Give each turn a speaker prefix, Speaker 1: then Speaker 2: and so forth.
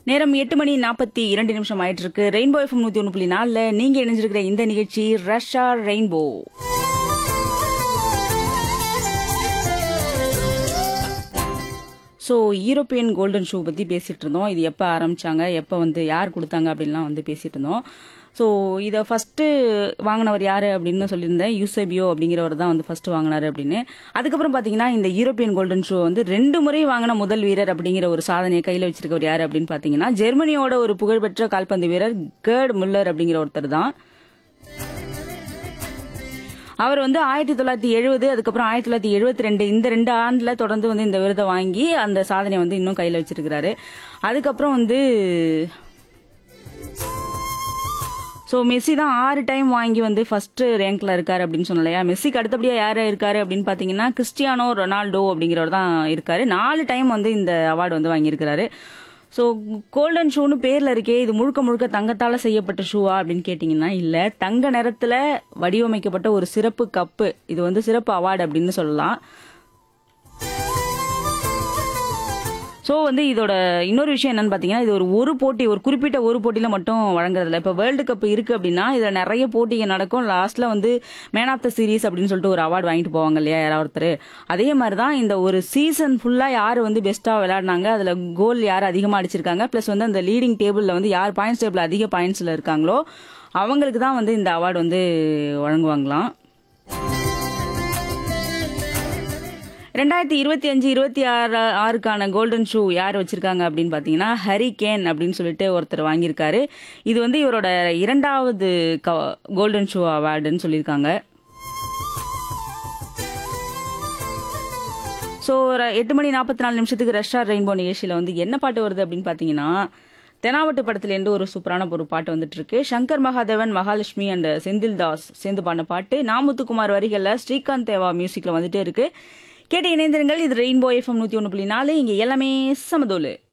Speaker 1: நேரம் எட்டு மணி நாற்பத்தி இரண்டு நிமிஷம் ஆயிட்டு இருக்கு ரெயின்போ எஃப்எம் நூத்தி ஒன்று புள்ளி நாலுல நீங்க இணைஞ்சிருக்கிற இந்த நிகழ்ச்சி Russia rainbow so European golden shoe பற்றி பேசிகிட்டு இருந்தோம் இது எப்போ ஆரம்பிச்சாங்க எப்போ வந்து யார் கொடுத்தாங்க அப்படின்லாம் வந்து பேசிகிட்டு இருந்தோம் ஸோ இதை ஃபஸ்ட்டு வாங்கினவர் யார் அப்படின்னு சொல்லியிருந்தேன் யூசேபியோ அப்படிங்கிறவர் தான் வந்து ஃபஸ்ட்டு வாங்கினார் அப்படின்னு அதுக்கப்புறம் பார்த்தீங்கன்னா இந்த யூரோப்பியன் கோல்டன் ஷூ வந்து ரெண்டு முறை வாங்கின முதல் வீரர் அப்படிங்கிற ஒரு சாதனையை கையில் வச்சிருக்கவர் யார் அப்படின்னு பார்த்தீங்கன்னா ஜெர்மனியோட ஒரு புகழ்பெற்ற கால்பந்து வீரர் கேர்ட் முல்லர் அப்படிங்கிற ஒருத்தர் தான் அவர் வந்து ஆயிரத்தி தொள்ளாயிரத்தி எழுபது அதுக்கப்புறம் ஆயிரத்தி தொள்ளாயிரத்தி எழுபத்தி ரெண்டு இந்த ரெண்டு ஆண்டுல தொடர்ந்து வந்து இந்த விருதை வாங்கி அந்த சாதனையை வந்து இன்னும் கையில் வச்சிருக்கிறாரு அதுக்கப்புறம் வந்து ஸோ மெஸ்ஸி தான் ஆறு டைம் வாங்கி வந்து ஃபர்ஸ்ட் ரேங்க்ல இருக்காரு அப்படின்னு சொன்னலையா மெஸ்ஸிக்கு அடுத்தபடியா யார் இருக்காரு அப்படின்னு பார்த்தீங்கன்னா கிறிஸ்டியானோ ரொனால்டோ அப்படிங்கிறவர் தான் இருக்காரு நாலு டைம் வந்து இந்த அவார்டு வந்து வாங்கியிருக்கிறாரு ஸோ கோல்டன் ஷூன்னு பேர்ல இருக்கே இது முழுக்க முழுக்க தங்கத்தால செய்யப்பட்ட ஷூவா அப்படின்னு கேட்டிங்கன்னா இல்லை தங்க நிறத்துல வடிவமைக்கப்பட்ட ஒரு சிறப்பு கப்பு இது வந்து சிறப்பு அவார்டு அப்படின்னு சொல்லலாம் ஸோ வந்து இதோட இன்னொரு விஷயம் என்னன்னு பார்த்தீங்கன்னா இது ஒரு ஒரு போட்டி ஒரு குறிப்பிட்ட ஒரு போட்டியில் மட்டும் வழங்குறதில்ல இப்போ வேர்ல்டு கப் இருக்குது அப்படின்னா இதில் நிறைய போட்டிகள் நடக்கும் லாஸ்ட்டில் வந்து மேன் ஆஃப் த சீரீஸ் அப்படின்னு சொல்லிட்டு ஒரு அவார்டு வாங்கிட்டு போவாங்க இல்லையா யாராவது ஒருத்தர் அதே மாதிரி தான் இந்த ஒரு சீசன் ஃபுல்லாக யார் வந்து பெஸ்ட்டாக விளையாடினாங்க அதில் கோல் யார் அதிகமாக அடிச்சிருக்காங்க ப்ளஸ் வந்து அந்த லீடிங் டேபிளில் வந்து யார் பாயிண்ட்ஸ் டேபிள் அதிக பாயிண்ட்ஸில் இருக்காங்களோ அவங்களுக்கு தான் வந்து இந்த அவார்டு வந்து வழங்குவாங்களாம் ரெண்டாயிரத்தி இருபத்தி அஞ்சு இருபத்தி ஆறு ஆறுக்கான கோல்டன் ஷூ யார் வச்சிருக்காங்க அப்படின்னு பார்த்தீங்கன்னா ஹரி கேன் அப்படின்னு சொல்லிட்டு ஒருத்தர் வாங்கியிருக்காரு இது வந்து இவரோட இரண்டாவது கோல்டன் ஷூ அவார்டுன்னு சொல்லியிருக்காங்க ஸோ ஒரு எட்டு மணி நாற்பத்தி நாலு நிமிஷத்துக்கு ரஷ்யா ரெயின்போ நிகழ்ச்சியில் வந்து என்ன பாட்டு வருது அப்படின்னு பார்த்தீங்கன்னா தெனாவட்டு படத்துலேருந்து ஒரு சூப்பரான ஒரு பாட்டு வந்துட்டு இருக்கு சங்கர் மகாதேவன் மகாலட்சுமி அண்ட் செந்தில் தாஸ் சேர்ந்து பாடின பாட்டு நாமுத்துக்குமார் வரிகளில் ஸ்ரீகாந்த் தேவா மியூசிக்கில் வந்துட்டே இருக்கு கேட்டு இணைந்திருங்கள் இது ரெயின்போ எஃப்எம் நூற்றி ஒன்று புள்ளி நாலு இங்கே எல்லாமே சமதோலு